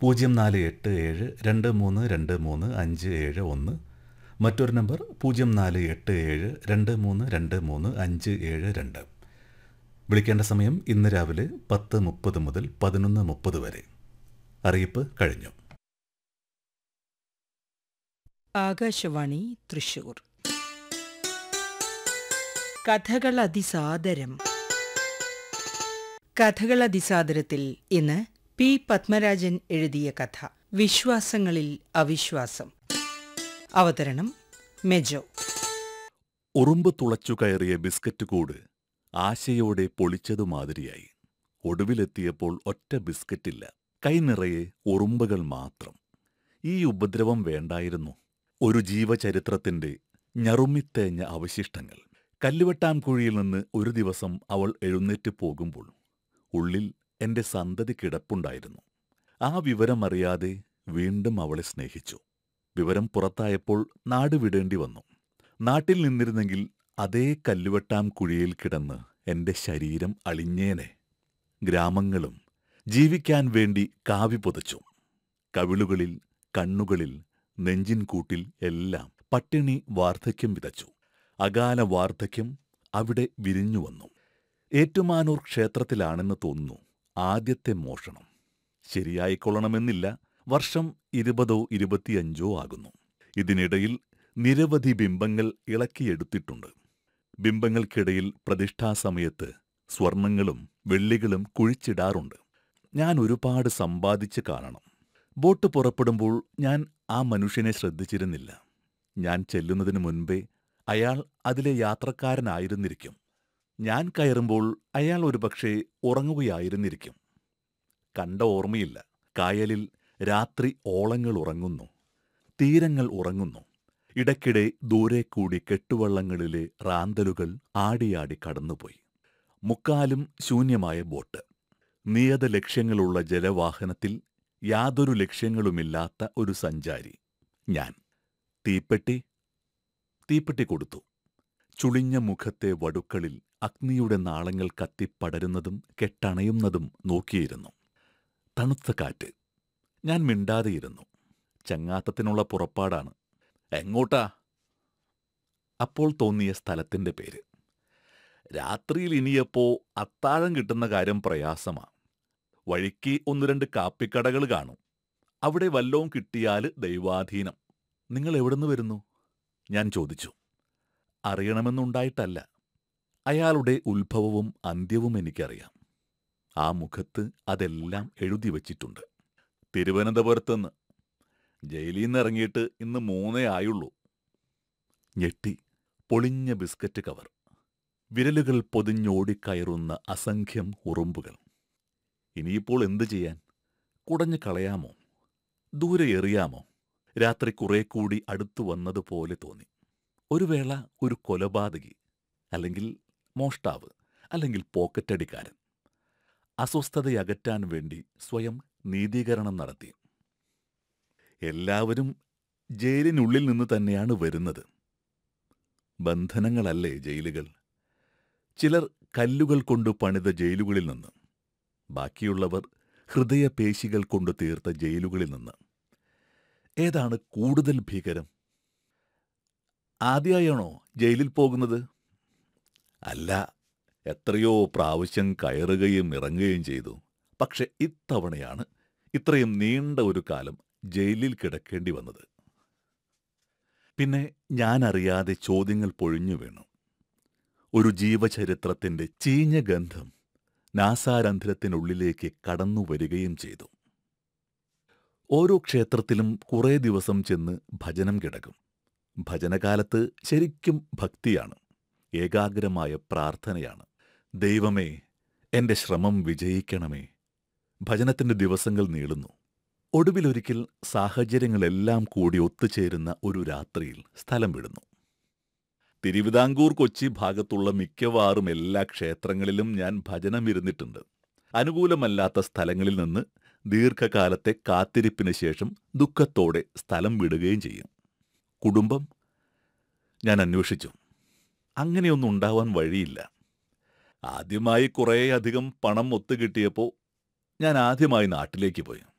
പൂജ്യം നാല് എട്ട് ഏഴ് രണ്ട് മൂന്ന് രണ്ട് മൂന്ന് അഞ്ച് ഏഴ് ഒന്ന് മറ്റൊരു നമ്പർ പൂജ്യം നാല് എട്ട് ഏഴ് രണ്ട് മൂന്ന് രണ്ട് മൂന്ന് അഞ്ച് ഏഴ് രണ്ട് വിളിക്കേണ്ട സമയം ഇന്ന് രാവിലെ പത്ത് മുപ്പത് മുതൽ പതിനൊന്ന് മുപ്പത് വരെ അറിയിപ്പ് കഴിഞ്ഞു ആകാശവാണി തൃശൂർ കഥകൾ അതിസാദരം കഥകൾ അതിസാദരത്തിൽ ഇന്ന് പി പത്മരാജൻ എഴുതിയ കഥ വിശ്വാസങ്ങളിൽ അവിശ്വാസം അവതരണം മെജോ ഉറുമ്പ് തുളച്ചു കയറിയ ബിസ്ക്കറ്റ് കൂട് ആശയോടെ പൊളിച്ചതുമാതിരിയായി ഒടുവിലെത്തിയപ്പോൾ ഒറ്റ ബിസ്ക്കറ്റില്ല കൈ നിറയെ ഉറുമ്പുകൾ മാത്രം ഈ ഉപദ്രവം വേണ്ടായിരുന്നു ഒരു ജീവചരിത്രത്തിന്റെ ഞറുമ്മിത്തേഞ്ഞ അവശിഷ്ടങ്ങൾ കല്ലുവെട്ടാം കുഴിയിൽ നിന്ന് ഒരു ദിവസം അവൾ എഴുന്നേറ്റ് പോകുമ്പോൾ ഉള്ളിൽ എന്റെ സന്തതി കിടപ്പുണ്ടായിരുന്നു ആ വിവരമറിയാതെ വീണ്ടും അവളെ സ്നേഹിച്ചു വിവരം പുറത്തായപ്പോൾ നാട് വിടേണ്ടി വന്നു നാട്ടിൽ നിന്നിരുന്നെങ്കിൽ അതേ കല്ലുവെട്ടാം കുഴിയിൽ കിടന്ന് എന്റെ ശരീരം അളിഞ്ഞേനെ ഗ്രാമങ്ങളും ജീവിക്കാൻ വേണ്ടി കാവി പുതച്ചു കവിളുകളിൽ കണ്ണുകളിൽ നെഞ്ചിൻകൂട്ടിൽ എല്ലാം പട്ടിണി വാർദ്ധക്യം വിതച്ചു അകാല വാർദ്ധക്യം അവിടെ വിരിഞ്ഞു വന്നു ഏറ്റുമാനൂർ ക്ഷേത്രത്തിലാണെന്ന് തോന്നുന്നു ആദ്യത്തെ മോഷണം ശരിയായിക്കൊള്ളണമെന്നില്ല വർഷം ഇരുപതോ ഇരുപത്തിയഞ്ചോ ആകുന്നു ഇതിനിടയിൽ നിരവധി ബിംബങ്ങൾ ഇളക്കിയെടുത്തിട്ടുണ്ട് ബിംബങ്ങൾക്കിടയിൽ പ്രതിഷ്ഠാസമയത്ത് സ്വർണങ്ങളും വെള്ളികളും കുഴിച്ചിടാറുണ്ട് ഞാൻ ഒരുപാട് സമ്പാദിച്ച് കാണണം ബോട്ട് പുറപ്പെടുമ്പോൾ ഞാൻ ആ മനുഷ്യനെ ശ്രദ്ധിച്ചിരുന്നില്ല ഞാൻ ചെല്ലുന്നതിനു മുൻപേ അയാൾ അതിലെ യാത്രക്കാരനായിരുന്നിരിക്കും ഞാൻ കയറുമ്പോൾ അയാൾ ഒരുപക്ഷെ ഉറങ്ങുകയായിരുന്നിരിക്കും കണ്ട ഓർമ്മയില്ല കായലിൽ രാത്രി ഓളങ്ങൾ ഉറങ്ങുന്നു തീരങ്ങൾ ഉറങ്ങുന്നു ഇടയ്ക്കിടെ ദൂരെ കൂടി കെട്ടുവള്ളങ്ങളിലെ റാന്തലുകൾ ആടിയാടി കടന്നുപോയി മുക്കാലും ശൂന്യമായ ബോട്ട് നിയത ലക്ഷ്യങ്ങളുള്ള ജലവാഹനത്തിൽ യാതൊരു ലക്ഷ്യങ്ങളുമില്ലാത്ത ഒരു സഞ്ചാരി ഞാൻ തീപ്പെട്ടി തീപ്പെട്ടി കൊടുത്തു ചുളിഞ്ഞ മുഖത്തെ വടുക്കളിൽ അഗ്നിയുടെ നാളങ്ങൾ കത്തിപ്പടരുന്നതും കെട്ടണയുന്നതും നോക്കിയിരുന്നു തണുത്ത കാറ്റ് ഞാൻ മിണ്ടാതെയിരുന്നു ചങ്ങാത്തത്തിനുള്ള പുറപ്പാടാണ് എങ്ങോട്ടാ അപ്പോൾ തോന്നിയ സ്ഥലത്തിന്റെ പേര് രാത്രിയിൽ ഇനിയപ്പോ അത്താഴം കിട്ടുന്ന കാര്യം പ്രയാസമാ വഴിക്ക് ഒന്ന് രണ്ട് കാപ്പിക്കടകൾ കാണും അവിടെ വല്ലവും കിട്ടിയാൽ ദൈവാധീനം നിങ്ങൾ എവിടുന്ന് വരുന്നു ഞാൻ ചോദിച്ചു അറിയണമെന്നുണ്ടായിട്ടല്ല അയാളുടെ ഉത്ഭവവും അന്ത്യവും എനിക്കറിയാം ആ മുഖത്ത് അതെല്ലാം എഴുതി വച്ചിട്ടുണ്ട് തിരുവനന്തപുരത്തുനിന്ന് ജയിലിൽ നിന്ന് ഇറങ്ങിയിട്ട് ഇന്ന് മൂന്നേ ആയുള്ളൂ ഞെട്ടി പൊളിഞ്ഞ ബിസ്ക്കറ്റ് കവർ വിരലുകൾ പൊതിഞ്ഞോടിക്കയറുന്ന അസംഖ്യം ഉറുമ്പുകൾ ഇനിയിപ്പോൾ എന്തു ചെയ്യാൻ കുടഞ്ഞു കളയാമോ ദൂരെ എറിയാമോ രാത്രി കുറെ കൂടി അടുത്തു വന്നതുപോലെ തോന്നി ഒരു വേള ഒരു കൊലപാതകി അല്ലെങ്കിൽ മോഷ്ടാവ് അല്ലെങ്കിൽ പോക്കറ്റടിക്കാരൻ അസ്വസ്ഥതയകറ്റാൻ വേണ്ടി സ്വയം നീതീകരണം നടത്തി എല്ലാവരും ജയിലിനുള്ളിൽ നിന്ന് തന്നെയാണ് വരുന്നത് ബന്ധനങ്ങളല്ലേ ജയിലുകൾ ചിലർ കല്ലുകൾ കൊണ്ട് പണിത ജയിലുകളിൽ നിന്ന് ബാക്കിയുള്ളവർ ഹൃദയപേശികൾ കൊണ്ട് തീർത്ത ജയിലുകളിൽ നിന്ന് ഏതാണ് കൂടുതൽ ഭീകരം ആദ്യമായാണോ ജയിലിൽ പോകുന്നത് അല്ല എത്രയോ പ്രാവശ്യം കയറുകയും ഇറങ്ങുകയും ചെയ്തു പക്ഷെ ഇത്തവണയാണ് ഇത്രയും നീണ്ട ഒരു കാലം ജയിലിൽ കിടക്കേണ്ടി വന്നത് പിന്നെ ഞാനറിയാതെ ചോദ്യങ്ങൾ പൊഴിഞ്ഞു വീണു ഒരു ജീവചരിത്രത്തിന്റെ ചീഞ്ഞ ഗന്ധം നാസാരന്ധ്രത്തിനുള്ളിലേക്ക് കടന്നു വരികയും ചെയ്തു ഓരോ ക്ഷേത്രത്തിലും കുറേ ദിവസം ചെന്ന് ഭജനം കിടക്കും ഭജനകാലത്ത് ശരിക്കും ഭക്തിയാണ് ഏകാഗ്രമായ പ്രാർത്ഥനയാണ് ദൈവമേ എന്റെ ശ്രമം വിജയിക്കണമേ ഭജനത്തിന്റെ ദിവസങ്ങൾ നീളുന്നു ഒടുവിലൊരിക്കൽ സാഹചര്യങ്ങളെല്ലാം കൂടി ഒത്തുചേരുന്ന ഒരു രാത്രിയിൽ സ്ഥലം വിടുന്നു തിരുവിതാംകൂർ കൊച്ചി ഭാഗത്തുള്ള മിക്കവാറും എല്ലാ ക്ഷേത്രങ്ങളിലും ഞാൻ ഭജനമിരുന്നിട്ടുണ്ട് അനുകൂലമല്ലാത്ത സ്ഥലങ്ങളിൽ നിന്ന് ദീർഘകാലത്തെ കാത്തിരിപ്പിന് ശേഷം ദുഃഖത്തോടെ സ്ഥലം വിടുകയും ചെയ്യും കുടുംബം ഞാൻ അന്വേഷിച്ചു അങ്ങനെയൊന്നും ഉണ്ടാവാൻ വഴിയില്ല ആദ്യമായി കുറേയധികം പണം ഒത്തുകിട്ടിയപ്പോൾ ഞാൻ ആദ്യമായി നാട്ടിലേക്ക് പോയി